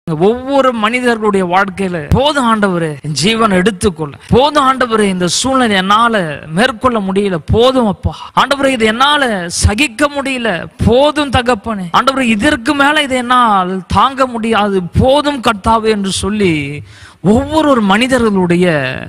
ஒவ்வொரு மனிதர்களுடைய வாழ்க்கையில போதும் ஆண்டவரே என் ஜீவனை எடுத்துக்கொள்ள போதும் ஆண்டவரே இந்த சூழ்நிலை என்னால மேற்கொள்ள முடியல போதும் அப்பா ஆண்டவரே இது என்னால சகிக்க முடியல போதும் தகப்பனே ஆண்டவரே இதற்கு மேல இதை என்னால் தாங்க முடியாது போதும் கர்த்தாவே என்று சொல்லி ஒவ்வொரு மனிதர்களுடைய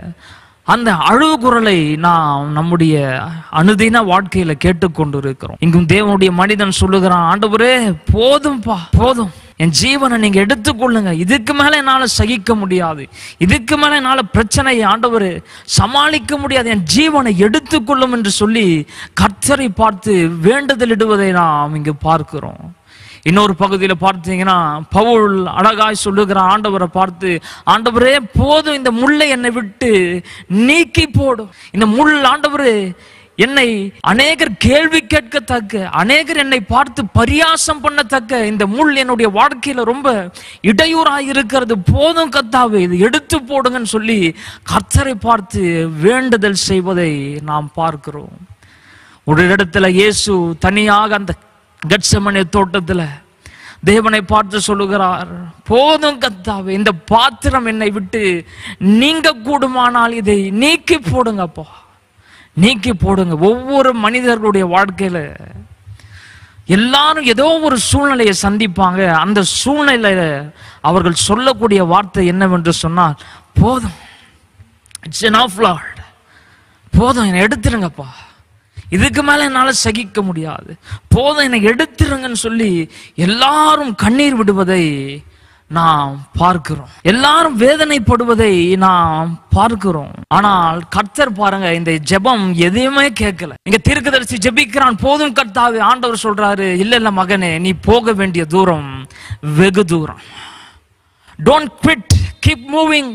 அந்த அழுவு குரலை நாம் நம்முடைய அனுதின வாழ்க்கையில கேட்டுக்கொண்டு இருக்கிறோம் இங்கும் தேவனுடைய மனிதன் சொல்லுகிறான் ஆண்டவரே போதும்பா போதும் என் ஜீவனை நீங்க எடுத்துக்கொள்ளுங்க இதுக்கு மேல என்னால சகிக்க முடியாது இதுக்கு மேல என்னால பிரச்சனையை ஆண்டவர் சமாளிக்க முடியாது என் ஜீவனை எடுத்துக்கொள்ளும் என்று சொல்லி கர்த்தரை பார்த்து வேண்டுதல் இடுவதை நாம் இங்கு பார்க்கிறோம் இன்னொரு பகுதியில பார்த்தீங்கன்னா பவுல் அழகாய் சொல்லுகிற ஆண்டவரை பார்த்து ஆண்டவரே போதும் இந்த முள்ளை என்னை விட்டு நீக்கி போடும் இந்த முள் ஆண்டவரே என்னை அநேகர் கேள்வி கேட்கத்தக்க அநேகர் என்னை பார்த்து பரியாசம் பண்ணத்தக்க இந்த முள் என்னுடைய வாழ்க்கையில ரொம்ப இடையூறாய் இருக்கிறது போதும் கத்தாவே இது எடுத்து போடுங்கன்னு சொல்லி கர்த்தரை பார்த்து வேண்டுதல் செய்வதை நாம் பார்க்கிறோம் ஒரு இடத்துல இயேசு தனியாக அந்த கட்சமனை தோட்டத்துல தேவனை பார்த்து சொல்லுகிறார் போதும் கத்தாவே இந்த பாத்திரம் என்னை விட்டு நீங்க கூடுமானால் இதை நீக்கி போடுங்கப்பா நீக்கி போடுங்க ஒவ்வொரு மனிதர்களுடைய வாழ்க்கையில எல்லாரும் ஏதோ ஒரு சூழ்நிலையை சந்திப்பாங்க அந்த சூழ்நிலையில அவர்கள் சொல்லக்கூடிய வார்த்தை என்னவென்று சொன்னால் போதும் இட்ஸ் enough Lord போதும் என்னை எடுத்துருங்கப்பா இதுக்கு மேல என்னால சகிக்க முடியாது போதும் என்னை எடுத்துருங்கன்னு சொல்லி எல்லாரும் கண்ணீர் விடுவதை நாம் பார்க்கிறோம் எல்லாரும் வேதனைப்படுவதை நாம் பார்க்கிறோம் ஆனால் கர்த்தர் பாருங்க இந்த ஜெபம் எதையுமே கேட்கல இங்க தீர்க்கதரிசி ஜெபிக்கிறான் போதும் கர்த்தாவே ஆண்டவர் சொல்றாரு இல்ல இல்ல மகனே நீ போக வேண்டிய தூரம் வெகு தூரம் டோன்ட் குவிட் கீப் மூவிங்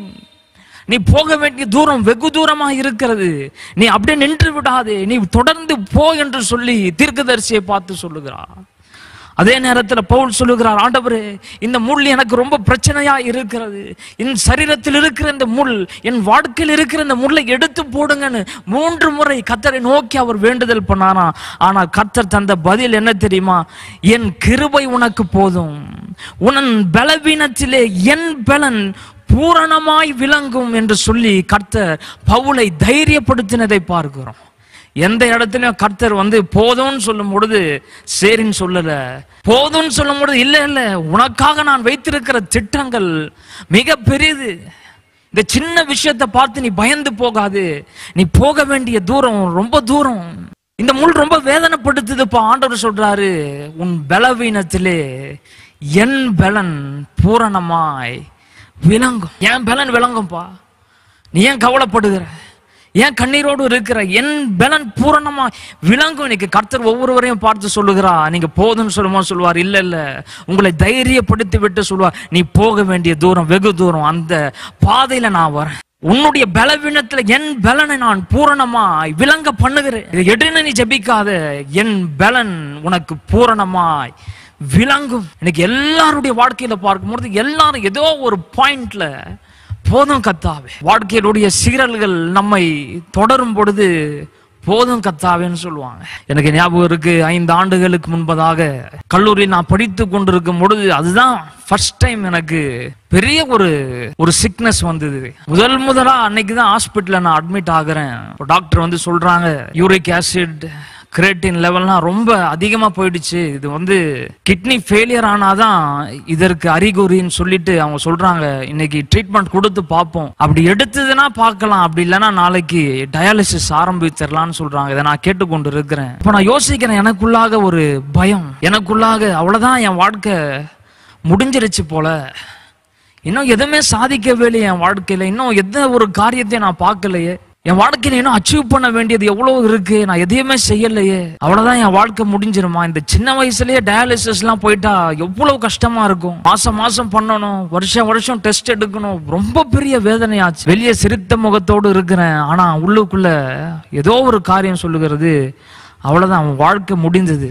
நீ போக வேண்டிய தூரம் வெகு தூரமா இருக்கிறது நீ அப்படியே நின்று விடாதே நீ தொடர்ந்து போ என்று சொல்லி தீர்க்கதரிசியை பார்த்து சொல்லுகிறார் அதே நேரத்தில் பவுல் சொல்லுகிறார் ஆண்டவரே இந்த முள் எனக்கு ரொம்ப பிரச்சனையா இருக்கிறது என் சரீரத்தில் இருக்கிற இந்த முள் என் வாழ்க்கையில் இருக்கிற இந்த முள்ளை எடுத்து போடுங்கன்னு மூன்று முறை கத்தரை நோக்கி அவர் வேண்டுதல் பண்ணாரா ஆனா கத்தர் தந்த பதில் என்ன தெரியுமா என் கிருபை உனக்கு போதும் உன் பலவீனத்திலே என் பலன் பூரணமாய் விளங்கும் என்று சொல்லி கர்த்தர் பவுலை தைரியப்படுத்தினதை பார்க்கிறோம் எந்த இடத்துலயும் கர்த்தர் வந்து போதும்னு சொல்லும் பொழுது சரின்னு சொல்லல போதும்னு சொல்லும் பொழுது இல்ல இல்ல உனக்காக நான் வைத்திருக்கிற திட்டங்கள் மிக பெரியது இந்த சின்ன விஷயத்தை பார்த்து நீ பயந்து போகாது நீ போக வேண்டிய தூரம் ரொம்ப தூரம் இந்த முள் ரொம்ப வேதனைப்படுத்துதுப்பா ஆண்டவர் சொல்றாரு உன் பலவீனத்திலே என் பலன் பூரணமாய் விளங்கும் என் பலன் விளங்கும்பா நீ ஏன் கவலைப்படுகிற ஏன் கண்ணீரோடு இருக்கிற என் பலன் பூரணமா விளங்கும் இன்னைக்கு கர்த்தர் ஒவ்வொருவரையும் பார்த்து சொல்லுகிறா நீங்க போதும்னு சொல்லுமா சொல்லுவார் இல்ல இல்ல உங்களை தைரியப்படுத்தி விட்டு சொல்லுவார் நீ போக வேண்டிய தூரம் வெகு தூரம் அந்த பாதையில நான் வரேன் உன்னுடைய பலவீனத்துல என் பலனை நான் பூரணமாய் விளங்க பண்ணுகிறேன் இதை எடுன்னு நீ ஜெபிக்காத என் பலன் உனக்கு பூரணமாய் விளங்கும் இன்னைக்கு எல்லாருடைய வாழ்க்கையில பார்க்கும்போது எல்லாரும் ஏதோ ஒரு பாயிண்ட்ல போதும் கத்தாவே வாழ்க்கையிலுடைய சீரல்கள் நம்மை தொடரும் பொழுது போதும் கத்தாவேன்னு சொல்லுவாங்க எனக்கு ஞாபகம் இருக்கு ஐந்து ஆண்டுகளுக்கு முன்பதாக கல்லூரி நான் படித்து கொண்டிருக்கும் பொழுது அதுதான் ஃபர்ஸ்ட் டைம் எனக்கு பெரிய ஒரு ஒரு சிக்னஸ் வந்தது முதல் முதலா அன்னைக்கு தான் ஹாஸ்பிட்டல்ல நான் அட்மிட் ஆகுறேன் டாக்டர் வந்து சொல்றாங்க யூரிக் ஆசிட் கிரேட்டின் லெவல்லாம் ரொம்ப அதிகமா போயிடுச்சு இது வந்து கிட்னி ஃபெயிலியர் ஆனாதான் இதற்கு அறிகுறின்னு சொல்லிட்டு அவங்க சொல்றாங்க இன்னைக்கு ட்ரீட்மெண்ட் கொடுத்து பார்ப்போம் அப்படி எடுத்ததுன்னா பார்க்கலாம் அப்படி இல்லைன்னா நாளைக்கு டயாலிசிஸ் ஆரம்பிச்சிடலாம்னு சொல்றாங்க இதை நான் கேட்டுக்கொண்டு இருக்கிறேன் இப்போ நான் யோசிக்கிறேன் எனக்குள்ளாக ஒரு பயம் எனக்குள்ளாக அவ்வளவுதான் என் வாழ்க்கை முடிஞ்சிருச்சு போல இன்னும் எதுவுமே சாதிக்கவே இல்லையே என் வாழ்க்கையில இன்னும் எந்த ஒரு காரியத்தையும் நான் பார்க்கலையே என் வாழ்க்கையில இன்னும் அச்சீவ் பண்ண வேண்டியது எவ்வளவு இருக்கு நான் எதையுமே செய்யலையே அவ்வளவுதான் என் வாழ்க்கை முடிஞ்சிருமா இந்த சின்ன வயசுலயே டயாலிசிஸ் எல்லாம் போயிட்டா எவ்வளவு கஷ்டமா இருக்கும் மாசம் மாசம் பண்ணணும் வருஷம் வருஷம் டெஸ்ட் எடுக்கணும் ரொம்ப பெரிய வேதனையாச்சு வெளியே சிரித்த முகத்தோடு இருக்கிறேன் ஆனா உள்ளுக்குள்ள ஏதோ ஒரு காரியம் சொல்லுகிறது அவ்வளவுதான் உன் வாழ்க்கை முடிந்தது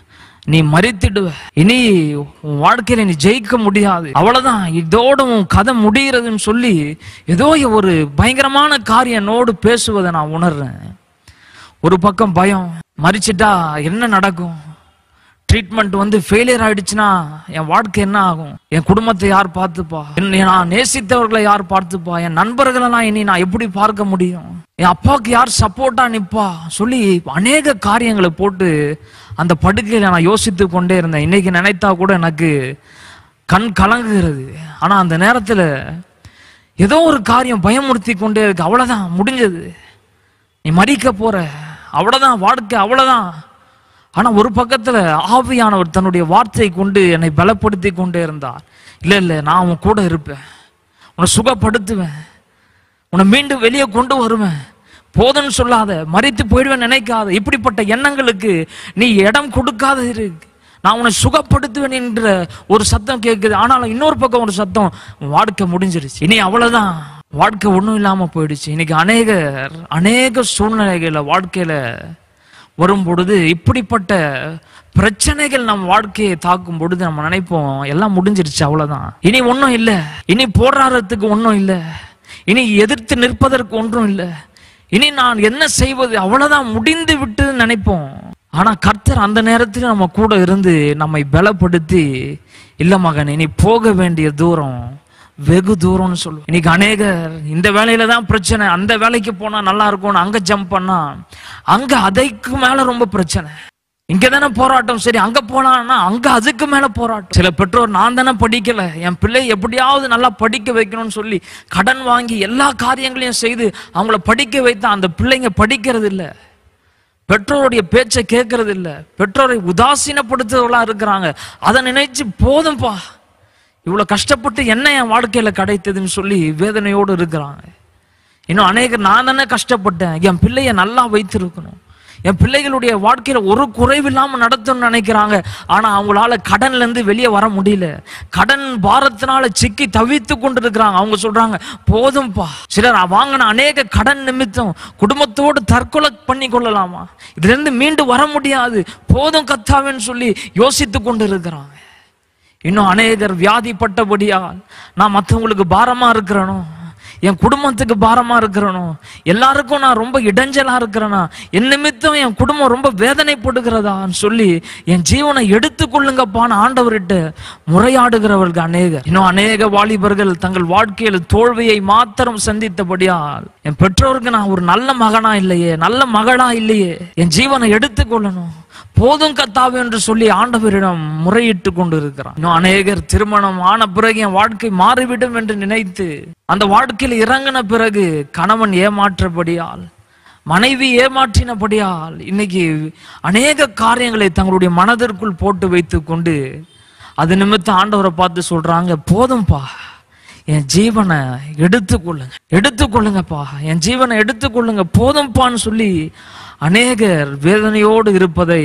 நீ மறித்திடுவ இனி உன் வாழ்க்கையில நீ ஜெயிக்க முடியாது அவ்வளவுதான் இதோட உன் கதை முடிகிறதுன்னு சொல்லி ஏதோ ஒரு பயங்கரமான காரியம் என்னோடு பேசுவதை நான் உணர்றேன் ஒரு பக்கம் பயம் மறிச்சிட்டா என்ன நடக்கும் ட்ரீட்மெண்ட் வந்து ஃபெயிலியர் ஆயிடுச்சுன்னா என் வாழ்க்கை என்ன ஆகும் என் குடும்பத்தை யார் பார்த்துப்பா என்னை நான் நேசித்தவர்களை யார் பார்த்துப்பா என் நண்பர்களை நான் இனி நான் எப்படி பார்க்க முடியும் என் அப்பாவுக்கு யார் சப்போர்ட்டா நிப்பா சொல்லி அநேக காரியங்களை போட்டு அந்த படுக்கையில நான் யோசித்து கொண்டே இருந்தேன் இன்னைக்கு நினைத்தா கூட எனக்கு கண் கலங்குகிறது ஆனா அந்த நேரத்துல ஏதோ ஒரு காரியம் பயமுறுத்தி கொண்டே இருக்கு அவ்வளவுதான் முடிஞ்சது நீ மறிக்க போற அவ்வளவுதான் வாழ்க்கை அவ்வளவுதான் ஆனா ஒரு பக்கத்துல ஆவியானவர் தன்னுடைய வார்த்தையை கொண்டு என்னை பலப்படுத்தி கொண்டே இருந்தார் இல்ல இல்ல நான் உன் கூட இருப்பேன் உன்னை சுகப்படுத்துவேன் உன்னை மீண்டும் வெளியே கொண்டு வருவேன் போதும்னு சொல்லாத மறித்து போயிடுவேன் நினைக்காத இப்படிப்பட்ட எண்ணங்களுக்கு நீ இடம் கொடுக்காத இரு நான் உன்னை சுகப்படுத்துவேன் என்ற ஒரு சத்தம் கேட்குது ஆனாலும் இன்னொரு பக்கம் ஒரு சத்தம் உன் வாழ்க்கை முடிஞ்சிருச்சு இனி அவ்வளவுதான் வாழ்க்கை ஒன்றும் இல்லாம போயிடுச்சு இன்னைக்கு அநேகர் அநேக சூழ்நிலைகளை வாழ்க்கையில வரும் பொழுது இப்படிப்பட்ட பிரச்சனைகள் நம் வாழ்க்கையை தாக்கும் பொழுது நம்ம நினைப்போம் எல்லாம் முடிஞ்சிருச்சு அவ்வளவுதான் இனி ஒன்றும் இல்லை இனி போராடுறதுக்கு ஒன்றும் இல்லை இனி எதிர்த்து நிற்பதற்கு ஒன்றும் இல்லை இனி நான் என்ன செய்வது அவ்வளவுதான் முடிந்து விட்டு நினைப்போம் ஆனா கர்த்தர் அந்த நேரத்தில் நம்ம கூட இருந்து நம்மை பலப்படுத்தி இல்ல மகன் இனி போக வேண்டிய தூரம் வெகு தூரம்னு சொல்லுவோம் இன்னைக்கு அநேகர் இந்த வேலையில தான் பிரச்சனை அந்த வேலைக்கு போனா நல்லா இருக்கும்னு அங்க ஜம்ப் பண்ணா அங்க அதைக்கு மேல ரொம்ப பிரச்சனை இங்க தானே போராட்டம் சரி அங்க போனான்னா அங்க அதுக்கு மேல போராட்டம் சில பெற்றோர் நான் தானே படிக்கல என் பிள்ளை எப்படியாவது நல்லா படிக்க வைக்கணும்னு சொல்லி கடன் வாங்கி எல்லா காரியங்களையும் செய்து அவங்கள படிக்க வைத்தா அந்த பிள்ளைங்க படிக்கிறது இல்ல பெற்றோருடைய பேச்சை கேட்கறது இல்ல பெற்றோரை உதாசீனப்படுத்துறவங்களா இருக்கிறாங்க அதை நினைச்சு போதும்பா இவ்வளவு கஷ்டப்பட்டு என்ன என் வாழ்க்கையில கிடைத்ததுன்னு சொல்லி வேதனையோடு இருக்கிறாங்க இன்னும் அநேகர் நான் தானே கஷ்டப்பட்டேன் என் பிள்ளைய நல்லா வைத்திருக்கணும் என் பிள்ளைகளுடைய வாழ்க்கையில ஒரு குறைவில்லாம நடத்தணும்னு நினைக்கிறாங்க ஆனா அவங்களால கடன்ல இருந்து வெளியே வர முடியல கடன் பாரத்தினால சிக்கி தவித்து கொண்டு இருக்கிறாங்க அவங்க சொல்றாங்க போதும்பா சிலர் வாங்கின அநேக கடன் நிமித்தம் குடும்பத்தோடு தற்கொலை பண்ணி கொள்ளலாமா இதுல இருந்து மீண்டு வர முடியாது போதும் கத்தாவேன்னு சொல்லி யோசித்து கொண்டு இருக்கிறாங்க இன்னும் அநேகர் வியாதிப்பட்டபடியால் நான் மற்றவங்களுக்கு பாரமா இருக்கிறனோ என் குடும்பத்துக்கு பாரமா இருக்கிறனோ எல்லாருக்கும் நான் ரொம்ப இடைஞ்சலா இருக்கிறேனா என் நிமித்தம் என் குடும்பம் ரொம்ப வேதனைப்படுகிறதான்னு சொல்லி என் ஜீவனை எடுத்துக்கொள்ளுங்கப்பான்னு ஆண்டவர்கிட்ட முறையாடுகிறவர்கள் அநேகர் இன்னும் அநேக வாலிபர்கள் தங்கள் வாழ்க்கையில் தோல்வியை மாத்திரம் சந்தித்தபடியால் என் பெற்றோருக்கு நான் ஒரு நல்ல மகனா இல்லையே நல்ல மகளா இல்லையே என் ஜீவனை எடுத்துக்கொள்ளணும் போதும் கத்தாவே என்று சொல்லி ஆண்டவரிடம் முறையிட்டு கொண்டு இருக்கிறான் இன்னும் அநேகர் திருமணம் ஆன பிறகு என் வாழ்க்கை மாறிவிடும் என்று நினைத்து அந்த வாழ்க்கையில் இறங்கின பிறகு கணவன் ஏமாற்றபடியால் மனைவி ஏமாற்றினபடியால் இன்னைக்கு அநேக காரியங்களை தங்களுடைய மனதிற்குள் போட்டு வைத்து கொண்டு அது நிமித்தம் ஆண்டவரை பார்த்து சொல்றாங்க போதும்பா என் ஜீவனை எடுத்துக்கொள்ளுங்க எடுத்துக்கொள்ளுங்கப்பா என் ஜீவனை எடுத்துக்கொள்ளுங்க போதும்பான்னு சொல்லி அநேகர் வேதனையோடு இருப்பதை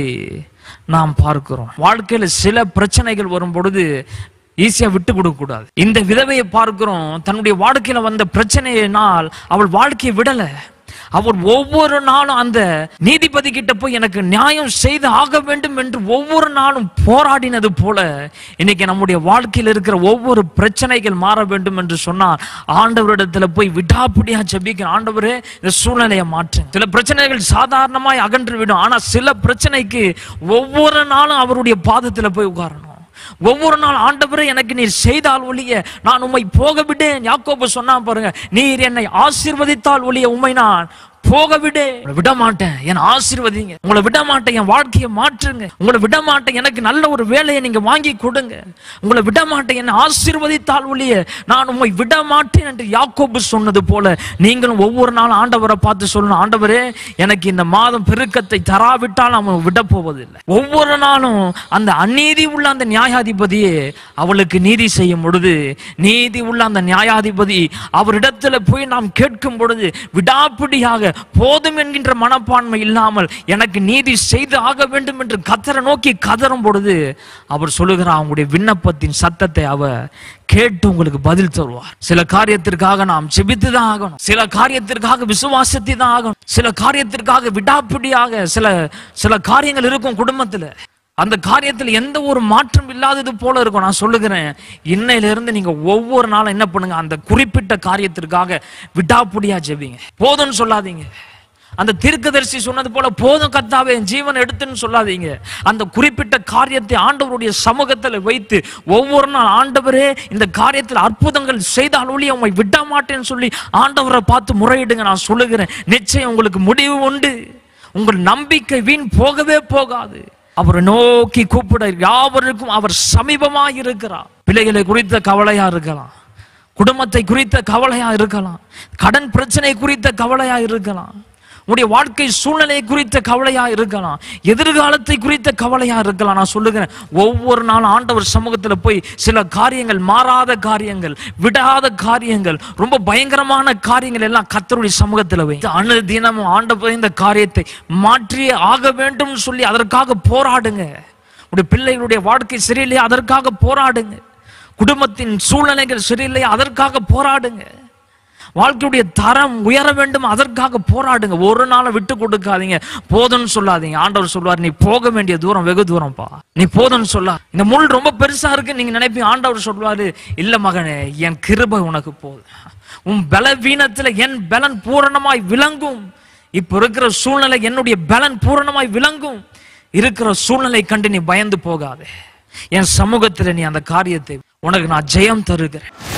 நாம் பார்க்கிறோம் வாழ்க்கையில சில பிரச்சனைகள் வரும் பொழுது ஈஸியா விட்டு கொடுக்க கூடாது இந்த விதவையை பார்க்கிறோம் தன்னுடைய வாழ்க்கையில வந்த பிரச்சனையினால் அவள் வாழ்க்கையை விடல அவர் ஒவ்வொரு நாளும் அந்த நீதிபதி கிட்ட போய் எனக்கு நியாயம் செய்து ஆக வேண்டும் என்று ஒவ்வொரு நாளும் போராடினது போல இன்னைக்கு நம்முடைய வாழ்க்கையில் இருக்கிற ஒவ்வொரு பிரச்சனைகள் மாற வேண்டும் என்று சொன்னார் ஆண்டவரிடத்துல போய் விடாப்பிடியா ஜெபிக்கிற ஆண்டவரே இந்த சூழ்நிலையை மாற்றுங்க சில பிரச்சனைகள் சாதாரணமாய் அகன்று விடும் ஆனா சில பிரச்சனைக்கு ஒவ்வொரு நாளும் அவருடைய பாதத்துல போய் உட்காரணும் ஒவ்வொரு நாள் ஆண்டவரே எனக்கு நீர் செய்தால் ஒழிய நான் உம்மை போக விடேன் யாக்கோபு சொன்னா பாருங்க நீர் என்னை ஆசீர்வதித்தால் ஒழிய உம்மை நான் போக விடு உங்களை விட மாட்டேன் என்னை ஆசீர்வதிங்க உங்களை விட மாட்டேன் என் வாழ்க்கையை மாற்றுங்க உங்களை விட மாட்டேன் எனக்கு நல்ல ஒரு வேலையை நீங்க வாங்கி கொடுங்க உங்களை விட மாட்டேன் என்னை ஆசீர்வதித்தால் ஒழிய நான் உம்மை விட மாட்டேன் என்று யாக்கோபு சொன்னது போல நீங்களும் ஒவ்வொரு நாளும் ஆண்டவரை பார்த்து சொல்லணும் ஆண்டவரே எனக்கு இந்த மாதம் பெருக்கத்தை தராவிட்டால் அவன் விட போவதில்லை ஒவ்வொரு நாளும் அந்த அநீதி உள்ள அந்த நியாயாதிபதியே அவளுக்கு நீதி செய்யும் பொழுது நீதி உள்ள அந்த நியாயாதிபதி அவரிடத்துல போய் நாம் கேட்கும் பொழுது விடாப்பிடியாக போதும் என்கின்ற மனப்பான்மை இல்லாமல் எனக்கு நீதி செய்து ஆக வேண்டும் என்று கத்தரை நோக்கி கதறும் பொழுது அவர் சொல்லுகிறார் அவங்களுடைய விண்ணப்பத்தின் சத்தத்தை அவர் கேட்டு உங்களுக்கு பதில் தருவார் சில காரியத்திற்காக நாம் செபித்து தான் ஆகணும் சில காரியத்திற்காக விசுவாசத்தை தான் ஆகணும் சில காரியத்திற்காக விடாப்பிடியாக சில சில காரியங்கள் இருக்கும் குடும்பத்துல அந்த காரியத்தில் எந்த ஒரு மாற்றம் இல்லாதது போல இருக்கும் நான் சொல்லுகிறேன் இன்னையில இருந்து நீங்க ஒவ்வொரு நாளும் என்ன பண்ணுங்க அந்த குறிப்பிட்ட காரியத்திற்காக விடாப்பிடியா ஜெபிங்க போதும்னு சொல்லாதீங்க அந்த தீர்க்கதரிசி சொன்னது போல போதும் கத்தாவே என் ஜீவன் எடுத்துன்னு சொல்லாதீங்க அந்த குறிப்பிட்ட காரியத்தை ஆண்டவருடைய சமூகத்தில் வைத்து ஒவ்வொரு நாள் ஆண்டவரே இந்த காரியத்தில் அற்புதங்கள் செய்தால் ஒளி உண்மை விட மாட்டேன்னு சொல்லி ஆண்டவரை பார்த்து முறையிடுங்க நான் சொல்லுகிறேன் நிச்சயம் உங்களுக்கு முடிவு உண்டு உங்கள் நம்பிக்கை வீண் போகவே போகாது அவரை நோக்கி கூப்பிட யாவருக்கும் அவர் சமீபமாக இருக்கிறார் பிள்ளைகளை குறித்த கவலையா இருக்கலாம் குடும்பத்தை குறித்த கவலையா இருக்கலாம் கடன் பிரச்சனை குறித்த கவலையா இருக்கலாம் உடைய வாழ்க்கை சூழ்நிலை குறித்த கவலையா இருக்கலாம் எதிர்காலத்தை குறித்த கவலையா இருக்கலாம் நான் சொல்லுகிறேன் ஒவ்வொரு நாளும் ஆண்டவர் சமூகத்துல போய் சில காரியங்கள் மாறாத காரியங்கள் விடாத காரியங்கள் ரொம்ப பயங்கரமான காரியங்கள் எல்லாம் கத்தருடைய சமூகத்துல வை அணு தினமும் ஆண்டவர் இந்த காரியத்தை மாற்றியே ஆக வேண்டும் சொல்லி அதற்காக போராடுங்க உடைய பிள்ளைகளுடைய வாழ்க்கை சரியில்லையா அதற்காக போராடுங்க குடும்பத்தின் சூழ்நிலைகள் சரியில்லையா அதற்காக போராடுங்க வாழ்க்கையுடைய தரம் உயர வேண்டும் அதற்காக போராடுங்க ஒரு நாளை விட்டு கொடுக்காதீங்க போதும்னு சொல்லாதீங்க ஆண்டவர் சொல்வார் நீ போக வேண்டிய தூரம் வெகு தூரம்ப்பா நீ போதும்னு சொல்ல இந்த முள் ரொம்ப பெருசா இருக்கு நீங்க நினைப்பீங்க ஆண்டவர் சொல்வாரு இல்ல மகனே என் கிருபை உனக்கு போதும் உன் பலவீனத்துல என் பலன் பூரணமாய் விளங்கும் இப்ப இருக்கிற சூழ்நிலை என்னுடைய பலன் பூரணமாய் விளங்கும் இருக்கிற சூழ்நிலை கண்டு நீ பயந்து போகாதே என் சமூகத்துல நீ அந்த காரியத்தை உனக்கு நான் ஜெயம் தருகிறேன்